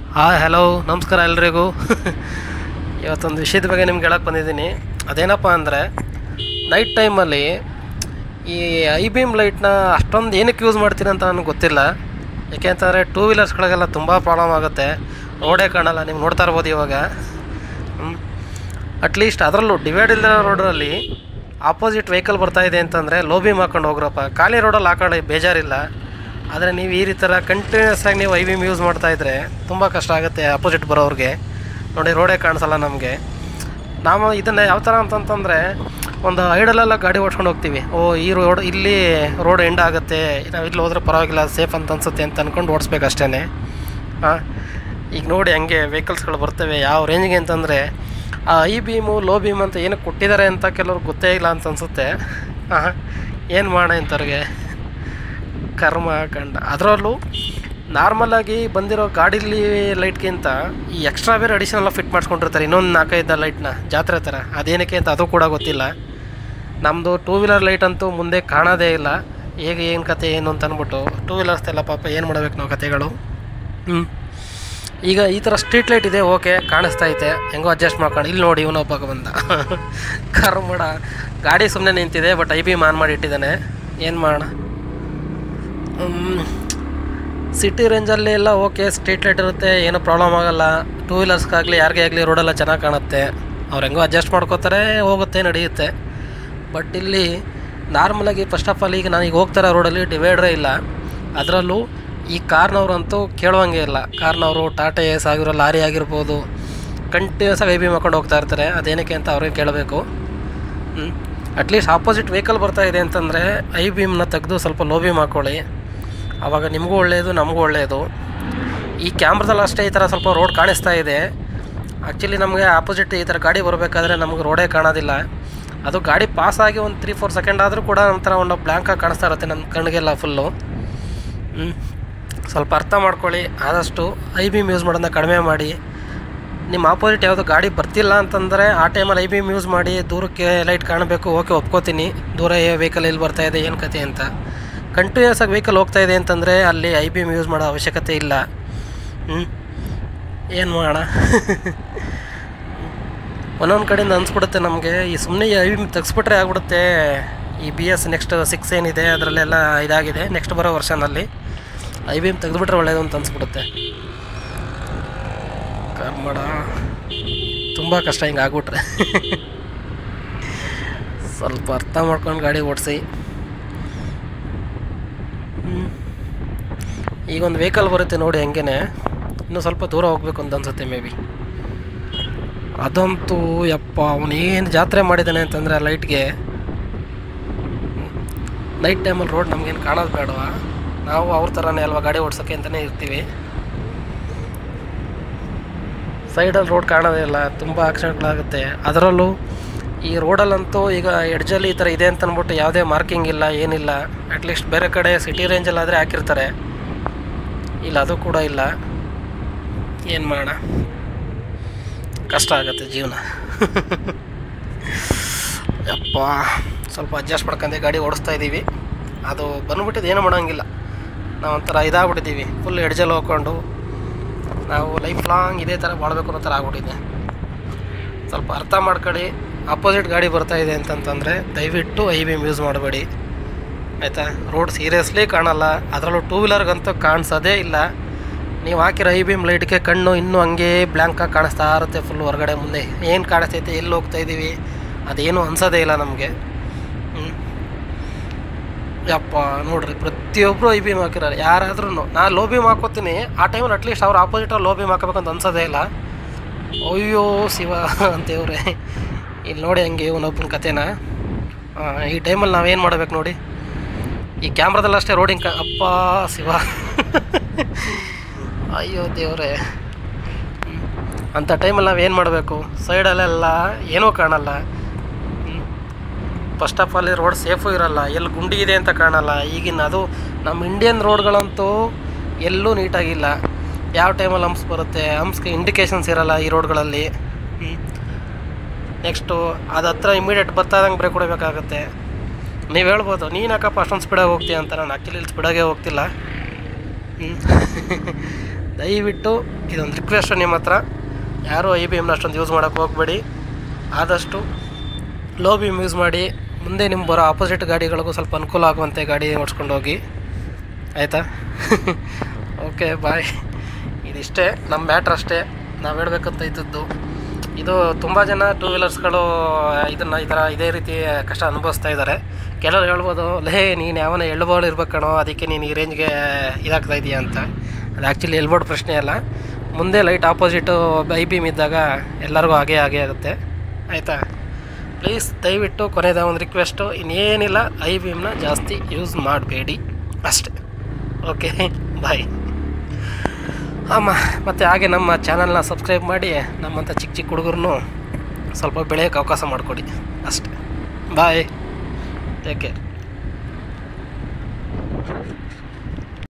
hi hello ನಮಸ್ಕಾರ ಎಲ್ರಿಗೂ ಇವತ್ತೊಂದು ವಿಷಯದ ಬಗ್ಗೆ ನಿಮ್ಗೆ ಹೇಳಕ್ಕೆ ಬಂದಿದ್ದೀನಿ ಅದೇನಪ್ಪ ಅಂದರೆ ನೈಟ್ ಟೈಮಲ್ಲಿ ಈ ಐ ಬೀಮ್ ಲೈಟ್ನ ಅಷ್ಟೊಂದು ಏನಕ್ಕೆ ಯೂಸ್ ಮಾಡ್ತೀನಿ ಅಂತ ನನಗೆ ಗೊತ್ತಿಲ್ಲ ಯಾಕೆಂತಂದರೆ ಟೂ ವೀಲರ್ಸ್ಗಳಿಗೆಲ್ಲ ತುಂಬ ಪ್ರಾಬ್ಲಮ್ ಆಗುತ್ತೆ ರೋಡೇ ಕಾಣಲ್ಲ ನೀವು ನೋಡ್ತಾ ಇರ್ಬೋದು ಇವಾಗ ಅಟ್ಲೀಸ್ಟ್ ಅದರಲ್ಲೂ ಡಿವೈಡ್ ಇಲ್ಲದ ರೋಡಲ್ಲಿ ಆಪೋಸಿಟ್ ವೆಹಿಕಲ್ ಬರ್ತಾ ಇದೆ ಅಂತಂದರೆ ಲೋ ಬೀಮ್ ಹಾಕೊಂಡು ಹೋಗ್ರಪ್ಪ ಖಾಲಿ ರೋಡಲ್ಲಿ ಹಾಕೊಂಡು ಬೇಜಾರಿಲ್ಲ ಆದರೆ ನೀವು ಈ ರೀತಿ ಕಂಟಿನ್ಯೂಸ್ ಆಗಿ ನೀವು ಐ ವಿಮ್ ಯೂಸ್ ಮಾಡ್ತಾ ಇದ್ದರೆ ತುಂಬ ಕಷ್ಟ ಆಗುತ್ತೆ ಆಪೋಸಿಟ್ ಬರೋರಿಗೆ ನೋಡಿ ರೋಡೇ ಕಾಣಿಸಲ್ಲ ನಮಗೆ ನಾವು ಇದನ್ನು ಯಾವ ಥರ ಅಂತಂತಂದರೆ ಒಂದು ಐಡಲೆಲ್ಲ ಗಾಡಿ ಓಡ್ಸ್ಕೊಂಡು ಹೋಗ್ತೀವಿ ಓ ಈ ರೋಡ್ ಇಲ್ಲಿ ರೋಡ್ ಎಂಡ್ ಆಗುತ್ತೆ ನಾವು ಇಲ್ಲಿ ಹೋದ್ರೆ ಪರವಾಗಿಲ್ಲ ಸೇಫ್ ಅಂತ ಅನ್ಸುತ್ತೆ ಅಂತ ಅಂದ್ಕೊಂಡು ಓಡಿಸ್ಬೇಕು ಅಷ್ಟೇ ಹಾಂ ಈಗ ನೋಡಿ ಹಂಗೆ ವೆಹಿಕಲ್ಸ್ಗಳು ಬರ್ತವೆ ಯಾವ ರೇಂಜ್ಗೆ ಅಂತಂದರೆ ಆ ಐ ಬೀಮು ಲೋ ಬೀಮ್ ಅಂತ ಏನಕ್ಕೆ ಕೊಟ್ಟಿದ್ದಾರೆ ಅಂತ ಕೆಲವ್ರಿಗೆ ಗೊತ್ತೇ ಇಲ್ಲ ಅಂತ ಅನಿಸುತ್ತೆ ಹಾಂ ಏನು ಮಾಡೋಣ ಇಂಥವ್ರಿಗೆ ಕರ್ಮ ಕಂಡ ಅದರಲ್ಲೂ ನಾರ್ಮಲಾಗಿ ಬಂದಿರೋ ಗಾಡೀಲಿ ಲೈಟ್ಗಿಂತ ಈ ಎಕ್ಸ್ಟ್ರಾ ಬೇರೆ ಅಡಿಷನಲ್ ಫಿಟ್ ಮಾಡಿಸ್ಕೊಂಡಿರ್ತಾರೆ ಇನ್ನೊಂದು ನಾಲ್ಕೈದು ಲೈಟ್ನ ಜಾತ್ರೆ ಥರ ಅದೇನಕ್ಕೆ ಅಂತ ಅದು ಕೂಡ ಗೊತ್ತಿಲ್ಲ ನಮ್ಮದು ಟೂ ವೀಲರ್ ಲೈಟ್ ಅಂತೂ ಮುಂದೆ ಕಾಣೋದೇ ಇಲ್ಲ ಹೇಗೆ ಏನು ಕತೆ ಏನು ಅಂತ ಅಂದ್ಬಿಟ್ಟು ಟೂ ವೀಲರ್ಸ್ದೆಲ್ಲ ಪಾಪ ಏನು ಮಾಡಬೇಕು ನಾವು ಕತೆಗಳು ಹ್ಞೂ ಈಗ ಈ ಥರ ಸ್ಟ್ರೀಟ್ ಲೈಟ್ ಇದೆ ಓಕೆ ಕಾಣಿಸ್ತಾ ಐತೆ ಹೆಂಗೋ ಅಡ್ಜಸ್ಟ್ ಮಾಡ್ಕೊಂಡು ಇಲ್ಲಿ ನೋಡಿ ಇವನೊಬ್ಬ ಬಂದ ಕರ್ಮಡ ಗಾಡಿ ಸುಮ್ಮನೆ ನಿಂತಿದೆ ಬಟ್ ಐ ಬಿ ಆನ್ ಮಾಡಿ ಇಟ್ಟಿದ್ದಾನೆ ಏನು ಮಾಡೋಣ ಸಿಟಿ ರೇಂಜಲ್ಲಿ ಎಲ್ಲ ಓಕೆ ಸ್ಟ್ರೀಟ್ ಲೈಟ್ ಇರುತ್ತೆ ಏನೂ ಪ್ರಾಬ್ಲಮ್ ಆಗೋಲ್ಲ ಟೂ ವೀಲರ್ಸ್ಗಾಗಲಿ ಯಾರಿಗೇ ಆಗಲಿ ರೋಡೆಲ್ಲ ಚೆನ್ನಾಗಿ ಕಾಣುತ್ತೆ ಅವ್ರು ಹೆಂಗೋ ಅಡ್ಜಸ್ಟ್ ಮಾಡ್ಕೋತಾರೆ ಹೋಗುತ್ತೆ ನಡೆಯುತ್ತೆ ಬಟ್ ಇಲ್ಲಿ ನಾರ್ಮಲಾಗಿ ಫಸ್ಟ್ ಆಫ್ ಆಲ್ ಈಗ ನಾನು ಈಗ ಹೋಗ್ತಾರ ರೋಡಲ್ಲಿ ಡಿವೈಡ್ರೇ ಇಲ್ಲ ಅದರಲ್ಲೂ ಈ ಕಾರ್ನವ್ರಂತೂ ಕೇಳುವಂಗೆ ಇಲ್ಲ ಕಾರ್ನವರು ಟಾಟಾ ಎಸ್ ಆಗಿರೋ ಲಾರಿ ಆಗಿರ್ಬೋದು ಕಂಟಿನ್ಯೂಸ್ ಆಗಿ ಐ ಬಿ ಮಾಡ್ಕೊಂಡು ಹೋಗ್ತಾ ಇರ್ತಾರೆ ಅದೇನಕ್ಕೆ ಅಂತ ಅವ್ರಿಗೆ ಕೇಳಬೇಕು ಅಟ್ಲೀಸ್ಟ್ ಆಪೋಸಿಟ್ ವೆಹಿಕಲ್ ಬರ್ತಾ ಇದೆ ಅಂತಂದರೆ ಐ ಬೀಮ್ನ ತೆಗೆದು ಸ್ವಲ್ಪ ಲೋ ಬೀಮ್ ಹಾಕ್ಕೊಳ್ಳಿ ಆವಾಗ ನಿಮಗೂ ಒಳ್ಳೆಯದು ನಮಗೂ ಒಳ್ಳೆಯದು ಈ ಕ್ಯಾಮ್ರದಲ್ಲಿ ಅಷ್ಟೇ ಈ ಥರ ಸ್ವಲ್ಪ ರೋಡ್ ಕಾಣಿಸ್ತಾ ಇದೆ ಆ್ಯಕ್ಚುಲಿ ನಮಗೆ ಆಪೋಸಿಟ್ ಈ ಥರ ಗಾಡಿ ಬರಬೇಕಾದ್ರೆ ನಮಗೆ ರೋಡೇ ಕಾಣೋದಿಲ್ಲ ಅದು ಗಾಡಿ ಪಾಸ್ ಆಗಿ ಒಂದು ತ್ರೀ ಫೋರ್ ಸೆಕೆಂಡ್ ಆದರೂ ಕೂಡ ಒಂಥರ ಒಂದು ಬ್ಲ್ಯಾಂಕಾಗಿ ಕಾಣಿಸ್ತಾ ಇರುತ್ತೆ ನಮ್ಮ ಕಣ್ಣಿಗೆಲ್ಲ ಫುಲ್ಲು ಸ್ವಲ್ಪ ಅರ್ಥ ಮಾಡ್ಕೊಳ್ಳಿ ಆದಷ್ಟು ಐ ಬೀಮ್ ಯೂಸ್ ಮಾಡೋದನ್ನ ಕಡಿಮೆ ಮಾಡಿ ನಿಮ್ಮ ಆಪೋಸಿಟ್ ಯಾವುದೋ ಗಾಡಿ ಬರ್ತಿಲ್ಲ ಅಂತಂದರೆ ಆ ಟೈಮಲ್ಲಿ ಐ ಬೀಮ್ ಯೂಸ್ ಮಾಡಿ ದೂರಕ್ಕೆ ಲೈಟ್ ಕಾಣಬೇಕು ಓಕೆ ಒಪ್ಕೋತೀನಿ ದೂರ ವೆಹಿಕಲ್ ಎಲ್ಲಿ ಬರ್ತಾ ಇದೆ ಏನು ಕತೆ ಅಂತ ಕಂಟಿನ್ಯೂಸ್ ಆಗಿ ವೆಹಿಕಲ್ ಹೋಗ್ತಾ ಇದೆ ಅಂತಂದರೆ ಅಲ್ಲಿ ಐ ಬಿ ಎಮ್ ಯೂಸ್ ಮಾಡೋ ಅವಶ್ಯಕತೆ ಇಲ್ಲ ಹ್ಞೂ ಏನು ಮಾಡೋಣ ಒಂದೊಂದು ಕಡೆಯಿಂದ ಅನ್ಸ್ಬಿಡುತ್ತೆ ನಮಗೆ ಈ ಸುಮ್ಮನೆ ಐ ಬಿ ತೆಗೆಸ್ಬಿಟ್ರೆ ಆಗ್ಬಿಡುತ್ತೆ ಈ ಬಿ ಎಸ್ ನೆಕ್ಸ್ಟ್ ಸಿಕ್ಸ್ ಏನಿದೆ ಅದರಲ್ಲೆಲ್ಲ ಇದಾಗಿದೆ ನೆಕ್ಸ್ಟ್ ಬರೋ ವರ್ಷನಲ್ಲಿ ಐ ಬಿ ಎಮ್ ತೆಗೆದುಬಿಟ್ರೆ ಒಳ್ಳೆಯದು ಅಂತ ಅನ್ಸ್ಬಿಡುತ್ತೆ ಕರ್ಮಡ ತುಂಬ ಕಷ್ಟ ಹಿಂಗೆ ಆಗ್ಬಿಟ್ರೆ ಸ್ವಲ್ಪ ಅರ್ಥ ಮಾಡ್ಕೊಂಡು ಗಾಡಿ ಓಡಿಸಿ ಈಗ ಒಂದು ವೆಹಿಕಲ್ ಬರುತ್ತೆ ನೋಡಿ ಹಂಗೇನೆ ಇನ್ನೂ ಸ್ವಲ್ಪ ದೂರ ಹೋಗ್ಬೇಕು ಅಂತ ಅನ್ಸುತ್ತೆ ಮೇ ಬಿ ಅದಂತೂ ಯಪ್ಪ ಅವನು ಏನು ಜಾತ್ರೆ ಮಾಡಿದ್ದಾನೆ ಅಂತಂದರೆ ಆ ಲೈಟ್ಗೆ ನೈಟ್ ಟೈಮಲ್ಲಿ ರೋಡ್ ನಮಗೇನು ಕಾಣೋದು ಬೇಡವಾ ನಾವು ಅವ್ರ ಥರನೇ ಅಲ್ವಾ ಗಾಡಿ ಓಡ್ಸೋಕ್ಕೆ ಅಂತಲೇ ಇರ್ತೀವಿ ಸೈಡಲ್ಲಿ ರೋಡ್ ಕಾಣೋದೇ ಇಲ್ಲ ತುಂಬ ಆಕ್ಸಿಡೆಂಟ್ಗಳಾಗುತ್ತೆ ಅದರಲ್ಲೂ ಈ ರೋಡಲ್ಲಂತೂ ಈಗ ಎಡ್ಜಲ್ಲಿ ಈ ಥರ ಇದೆ ಅಂತ ಅಂದ್ಬಿಟ್ಟು ಯಾವುದೇ ಮಾರ್ಕಿಂಗ್ ಇಲ್ಲ ಏನಿಲ್ಲ ಅಟ್ಲೀಸ್ಟ್ ಬೇರೆ ಕಡೆ ಸಿಟಿ ರೇಂಜಲ್ಲಾದರೆ ಹಾಕಿರ್ತಾರೆ ಇಲ್ಲ ಅದು ಕೂಡ ಇಲ್ಲ ಏನು ಮಾಡೋಣ ಕಷ್ಟ ಆಗುತ್ತೆ ಜೀವನ ಯಪ್ಪ ಸ್ವಲ್ಪ ಅಡ್ಜಸ್ಟ್ ಮಾಡ್ಕೊಂಡೆ ಗಾಡಿ ಓಡಿಸ್ತಾ ಇದ್ದೀವಿ ಅದು ಬಂದ್ಬಿಟ್ಟಿದ್ದು ಏನೂ ಮಾಡೋಂಗಿಲ್ಲ ನಾವು ಒಂಥರ ಇದಾಗ್ಬಿಟ್ಟಿದ್ದೀವಿ ಫುಲ್ ಎಡ್ಜಲ್ಲಿ ಹೋಗ್ಕೊಂಡು ನಾವು ಲೈಫ್ ಲಾಂಗ್ ಇದೇ ಥರ ಬಾಳ್ಬೇಕು ಅನ್ನೋ ಥರ ಆಗ್ಬಿಟ್ಟಿದೆ ಸ್ವಲ್ಪ ಅರ್ಥ ಮಾಡ್ಕೊಳ್ಳಿ ಅಪೋಸಿಟ್ ಗಾಡಿ ಬರ್ತಾ ಇದೆ ಅಂತಂತಂದರೆ ದಯವಿಟ್ಟು ಐ ಬಿ ಎಮ್ ಯೂಸ್ ಮಾಡಬೇಡಿ ಆಯಿತಾ ರೋಡ್ ಸೀರಿಯಸ್ಲಿ ಕಾಣಲ್ಲ ಅದರಲ್ಲೂ ಟೂ ವೀಲರ್ಗಂತೂ ಕಾಣಿಸೋದೇ ಇಲ್ಲ ನೀವು ಹಾಕಿರೋ ಐ ಬಿ ಎಮ್ ಲೈಟ್ಗೆ ಕಣ್ಣು ಇನ್ನೂ ಹಂಗೆ ಬ್ಲ್ಯಾಂಕಾಗಿ ಕಾಣಿಸ್ತಾ ಇರುತ್ತೆ ಫುಲ್ ಹೊರಗಡೆ ಮುಂದೆ ಏನು ಕಾಣಿಸ್ತೈತೆ ಎಲ್ಲಿ ಹೋಗ್ತಾ ಇದ್ದೀವಿ ಅದೇನು ಅನ್ಸೋದೇ ಇಲ್ಲ ನಮಗೆ ಹ್ಞೂ ಯಪ್ಪ ನೋಡ್ರಿ ಪ್ರತಿಯೊಬ್ಬರು ಐ ಬಿ ಎಮ್ ಹಾಕಿರೋರು ಯಾರಾದ್ರೂ ನಾನು ಲೋ ಬೀಮ್ ಹಾಕೋತೀನಿ ಆ ಟೈಮಲ್ಲಿ ಅಟ್ಲೀಸ್ಟ್ ಅವ್ರು ಆಪೋಸಿಟಲ್ಲಿ ಲೋ ಬೀಮ್ ಹಾಕೋಬೇಕಂತ ಅನ್ಸೋದೇ ಇಲ್ಲ ಅಯ್ಯೋ ಶಿವ ಅಂತೇವ್ರೆ ಇಲ್ಲಿ ನೋಡಿ ಹಂಗೆ ಇವನೊಬ್ಬನ ಕತೆನ ಈ ಟೈಮಲ್ಲಿ ನಾವೇನು ಮಾಡ್ಬೇಕು ನೋಡಿ ಈ ಕ್ಯಾಮ್ರಾದಲ್ಲಿ ಅಷ್ಟೇ ರೋಡಿಂಗ್ ಕ ಅಪ್ಪ ಶಿವ ಅಯ್ಯೋ ದೇವ್ರೆ ಅಂಥ ಟೈಮಲ್ಲಿ ನಾವೇನು ಮಾಡಬೇಕು ಸೈಡಲ್ಲೆಲ್ಲ ಏನೂ ಕಾಣಲ್ಲ first of all road safe ಇರಲ್ಲ ಎಲ್ಲಿ ಗುಂಡಿ ಇದೆ ಅಂತ ಕಾಣಲ್ಲ ಈಗಿನ ಅದು ನಮ್ಮ ಇಂಡಿಯನ್ ರೋಡ್ಗಳಂತೂ ಎಲ್ಲೂ ನೀಟಾಗಿಲ್ಲ ಯಾವ ಟೈಮಲ್ಲಿ ಹಂಪ್ಸ್ ಬರುತ್ತೆ ಹಂಪ್ಸ್ಗೆ ಇಂಡಿಕೇಶನ್ಸ್ ಇರಲ್ಲ ಈ ರೋಡ್ಗಳಲ್ಲಿ ನೆಕ್ಸ್ಟು ಅದು ಹತ್ರ ಇಮಿಡಿಯೇಟ್ ಬರ್ತಾದಂಗೆ ಬ್ರೇಕ್ ಕೊಡಬೇಕಾಗತ್ತೆ ನೀವು ಹೇಳ್ಬೋದು ನೀನು ಯಾಕಪ್ಪ ಅಷ್ಟೊಂದು ಸ್ಪೀಡಾಗಿ ಹೋಗ್ತೀಯ ಅಂತ ನಾನು ಆ್ಯಕ್ಚುಲಿ ಇಲ್ಲಿ ಸ್ಪೀಡಾಗೇ ಹೋಗ್ತಿಲ್ಲ ಹ್ಞೂ ದಯವಿಟ್ಟು ಇದೊಂದು ರಿಕ್ವೆಸ್ಟು ನಿಮ್ಮ ಹತ್ರ ಯಾರೂ ಐ ಬಿ ಎಮ್ನ ಅಷ್ಟೊಂದು ಯೂಸ್ ಮಾಡೋಕ್ಕೆ ಹೋಗಬೇಡಿ ಆದಷ್ಟು ಲೋ ಬೀಮ್ ಯೂಸ್ ಮಾಡಿ ಮುಂದೆ ನಿಮ್ಮ ಬರೋ ಆಪೋಸಿಟ್ ಗಾಡಿಗಳಿಗೂ ಸ್ವಲ್ಪ ಅನುಕೂಲ ಆಗುವಂತೆ ಗಾಡಿ ಓಡಿಸ್ಕೊಂಡು ಹೋಗಿ ಆಯಿತಾ ಓಕೆ ಬಾಯ್ ಇದಿಷ್ಟೇ ನಮ್ಮ ಮ್ಯಾಟ್ರ್ ಅಷ್ಟೇ ನಾವು ಹೇಳ್ಬೇಕಂತ ಇದ್ದದ್ದು ಇದು ತುಂಬ ಜನ ಟೂ ವೀಲರ್ಸ್ಗಳು ಇದನ್ನು ಈ ಥರ ಇದೇ ರೀತಿ ಕಷ್ಟ ಅನುಭವಿಸ್ತಾ ಇದ್ದಾರೆ ಕೆಲವರು ಹೇಳ್ಬೋದು ಲೇ ನೀನು ಯಾವನ ಎಳ್ಬೋರ್ಡ್ ಇರ್ಬೇಕು ಕಣೋ ಅದಕ್ಕೆ ನೀನು ಈ ರೇಂಜ್ಗೆ ಇದಾಗ್ತಾ ಇದೆಯಾ ಅಂತ ಅದು ಆ್ಯಕ್ಚುಲಿ ಎಲ್ಬೋರ್ಡ್ ಪ್ರಶ್ನೆ ಅಲ್ಲ ಮುಂದೆ ಲೈಟ್ ಆಪೋಸಿಟು ಐ ಬೀಮ್ ಇದ್ದಾಗ ಎಲ್ಲರಿಗೂ ಹಾಗೇ ಹಾಗೇ ಆಗುತ್ತೆ ಆಯಿತಾ ಪ್ಲೀಸ್ ದಯವಿಟ್ಟು ಕೊನೆಯದ ಒಂದು ರಿಕ್ವೆಸ್ಟು ಇನ್ನೇನಿಲ್ಲ ಐ ಬೀಮ್ನ ಜಾಸ್ತಿ ಯೂಸ್ ಮಾಡಬೇಡಿ ಅಷ್ಟೇ ಓಕೆ ಬಾಯ್ ಆಮ ಮತ್ತು ಹಾಗೆ ನಮ್ಮ ಚಾನಲ್ನ ಸಬ್ಸ್ಕ್ರೈಬ್ ಮಾಡಿ ನಮ್ಮಂಥ ಚಿಕ್ಕ ಚಿಕ್ಕ ಹುಡುಗರನ್ನು ಸ್ವಲ್ಪ ಬೆಳೆಯೋಕ್ಕೆ ಅವಕಾಶ ಮಾಡಿಕೊಡಿ ಅಷ್ಟೇ ಬಾಯ್ ಟೇಕ್ ಕೇರ್